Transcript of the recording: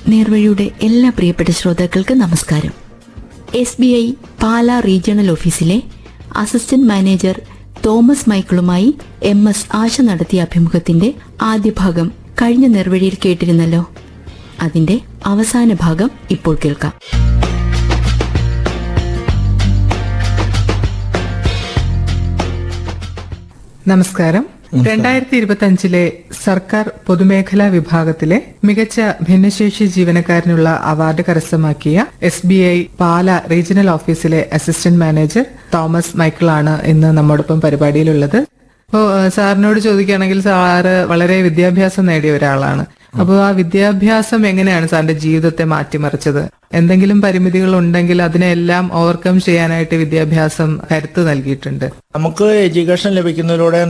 നേർവഴിയുടെ എല്ലാ പ്രിയപ്പെട്ട ശ്രോതാക്കൾക്ക് നമസ്കാരം S B I Pala regional ഓഫീസിലെ അസിസ്റ്റന്റ് മാനേജർ തോമസ് മൈക്കിളുമായി എം എസ് ആശ നടത്തിയ അഭിമുഖത്തിന്റെ ആദ്യ ഭാഗം കഴിഞ്ഞ നേർവഴിയിൽ കേട്ടിരുന്നല്ലോ അതിന്റെ അവസാന ഭാഗം ഇപ്പോൾ കേൾക്കാം നമസ്കാരം രണ്ടായിരത്തി ഇരുപത്തി അഞ്ചിലെ സർക്കാർ പൊതുമേഖലാ വിഭാഗത്തിലെ മികച്ച ഭിന്നശേഷി ജീവനക്കാരനുള്ള അവാർഡ് കരസ്ഥമാക്കിയ S B I Pala regional ഓഫീസിലെ അസിസ്റ്റന്റ് മാനേജർ തോമസ് മൈക്കിളാണ് ഇന്ന് നമ്മോടൊപ്പം പരിപാടിയിലുള്ളത് അപ്പോ ഏഹ്, സാറിനോട് ചോദിക്കുകയാണെങ്കിൽ സാറ് വളരെ വിദ്യാഭ്യാസം നേടിയ ഒരാളാണ് അപ്പോൾ ആ വിദ്യാഭ്യാസം എങ്ങനെയാണ് സാറിന്റെ ജീവിതത്തെ മാറ്റിമറിച്ചത് എന്തെങ്കിലും പരിമിതികൾ ഉണ്ടെങ്കിൽ അതിനെല്ലാം ഓവർകം ചെയ്യാനായിട്ട് വിദ്യാഭ്യാസം കരുത്ത് നൽകിയിട്ടുണ്ട് നമുക്ക് എഡ്യൂക്കേഷൻ ലഭിക്കുന്നതിലൂടെ